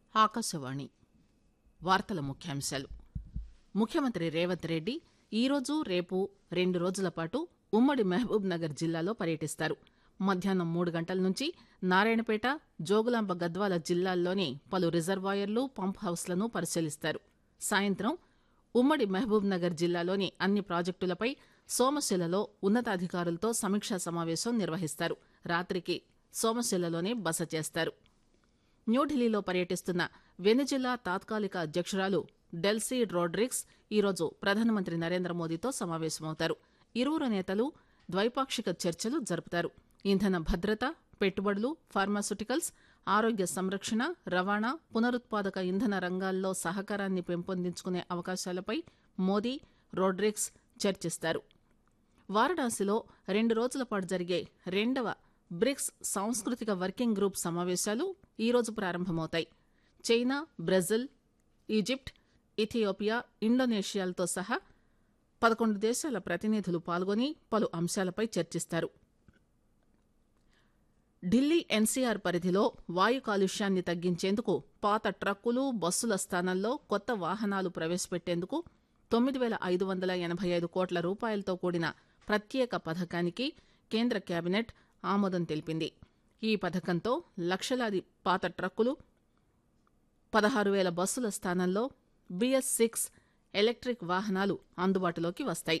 ఆకాశవాణి వార్తల ముఖ్యాంశాలు ముఖ్యమంత్రి రేవంత్ రెడ్డి ఈరోజు రేపు రెండు రోజుల పాటు ఉమ్మడి మహబూబ్ నగర్ జిల్లాలో పర్యటిస్తారు మధ్యాహ్నం మూడు గంటల నుంచి నారాయణపేట జోగులాంబ గద్వాల జిల్లాల్లోని పలు రిజర్వాయర్లు పంప్ హౌస్లను పరిశీలిస్తారు సాయంత్రం ఉమ్మడి మహబూబ్ నగర్ జిల్లాలోని అన్ని ప్రాజెక్టులపై సోమశిలలో ఉన్నతాధికారులతో సమీక్షా సమావేశం నిర్వహిస్తారు రాత్రికి సోమశిలలోనే బస చేస్తారు న్యూఢిల్లీలో పర్యటిస్తున్న వెనిజులా తాత్కాలిక అధ్యక్షురాలు డెల్సీ రోడ్రిక్స్ ఈరోజు ప్రధానమంత్రి నరేంద్ర మోదీతో సమావేశమవుతారు ఇరువురు నేతలు ద్వైపాక్షిక చర్చలు జరుపుతారు ఇంధన భద్రత పెట్టుబడులు ఫార్మాస్యూటికల్స్ ఆరోగ్య సంరక్షణ రవాణా పునరుత్పాదక ఇంధన రంగాల్లో సహకారాన్ని పెంపొందించుకునే అవకాశాలపై మోదీ రోడ్రిక్స్ చర్చిస్తారు వారణాసిలో రెండు రోజుల పాటు జరిగే రెండవ బ్రిక్స్ సాంస్కృతిక వర్కింగ్ గ్రూప్ సమావేశాలు ఈరోజు ప్రారంభమవుతాయి చైనా బ్రెజిల్ ఈజిప్ట్ ఇథియోపియా ఇండోనేషియాలతో సహా పదకొండు దేశాల ప్రతినిధులు పాల్గొని పలు అంశాలపై చర్చిస్తారు ఢిల్లీ ఎన్సీఆర్ పరిధిలో వాయు కాలుష్యాన్ని తగ్గించేందుకు పాత ట్రక్కులు బస్సుల స్థానంలో కొత్త వాహనాలు ప్రవేశపెట్టేందుకు తొమ్మిది పేల ఐదు వందల ఎనబై ఐదు కోట్ల రూపాయలతో కూడిన ప్రత్యేక పథకానికి కేంద్ర కేబినెట్ ఆమోదం తెలిపింది ఈ పథకంతో లక్షలాది పాత ట్రక్కులు పదహారు వేల బస్సుల స్థానంలో బిఎస్ సిక్స్ ఎలక్ట్రిక్ వాహనాలు అందుబాటులోకి వస్తాయి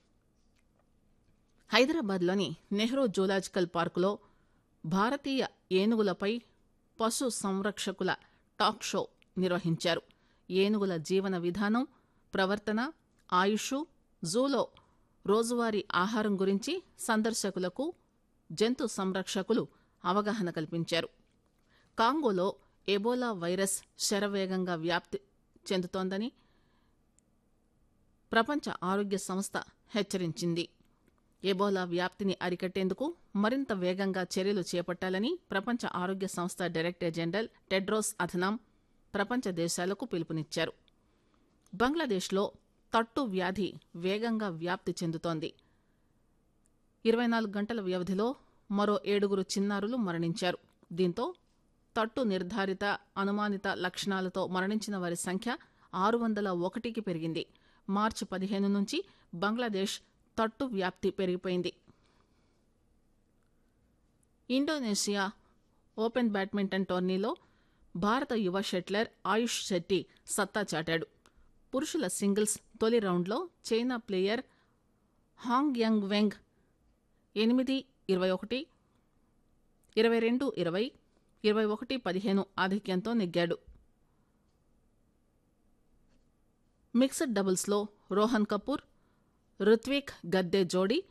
హైదరాబాద్లోని నెహ్రూ జూలాజికల్ పార్కులో భారతీయ ఏనుగులపై పశు సంరక్షకుల టాక్ షో నిర్వహించారు ఏనుగుల జీవన విధానం ప్రవర్తన ఆయుష్ జూలో రోజువారీ ఆహారం గురించి సందర్శకులకు జంతు సంరక్షకులు అవగాహన కల్పించారు కాంగోలో ఎబోలా వైరస్ శరవేగంగా వ్యాప్తి చెందుతోందని ప్రపంచ ఆరోగ్య సంస్థ హెచ్చరించింది ఎబోలా వ్యాప్తిని అరికట్టేందుకు మరింత వేగంగా చర్యలు చేపట్టాలని ప్రపంచ ఆరోగ్య సంస్థ డైరెక్టర్ జనరల్ టెడ్రోస్ అథనాం ప్రపంచ దేశాలకు పిలుపునిచ్చారు బంగ్లాదేశ్లో తట్టు వ్యాధి వేగంగా వ్యాప్తి చెందుతోంది ఇరవై నాలుగు గంటల వ్యవధిలో మరో ఏడుగురు చిన్నారులు మరణించారు దీంతో తట్టు నిర్ధారిత అనుమానిత లక్షణాలతో మరణించిన వారి సంఖ్య ఆరు వందల ఒకటికి పెరిగింది మార్చి పదిహేను నుంచి బంగ్లాదేశ్ తట్టు వ్యాప్తి పెరిగిపోయింది ఇండోనేషియా ఓపెన్ బ్యాడ్మింటన్ టోర్నీలో భారత యువ షెట్లర్ ఆయుష్ శెట్టి సత్తా చాటాడు పురుషుల సింగిల్స్ తొలి రౌండ్లో China player Hong Yang Weng ఎనిమిది ఇరవై ఒకటి ఇరవై రెండు ఇరవై ఇరవై ఒకటి పదిహేను ఆధిక్యంతో నెగ్గాడు మిక్స్డ్ డబుల్స్లో రోహన్ కపూర్ రుత్విక్ గద్దే జోడీ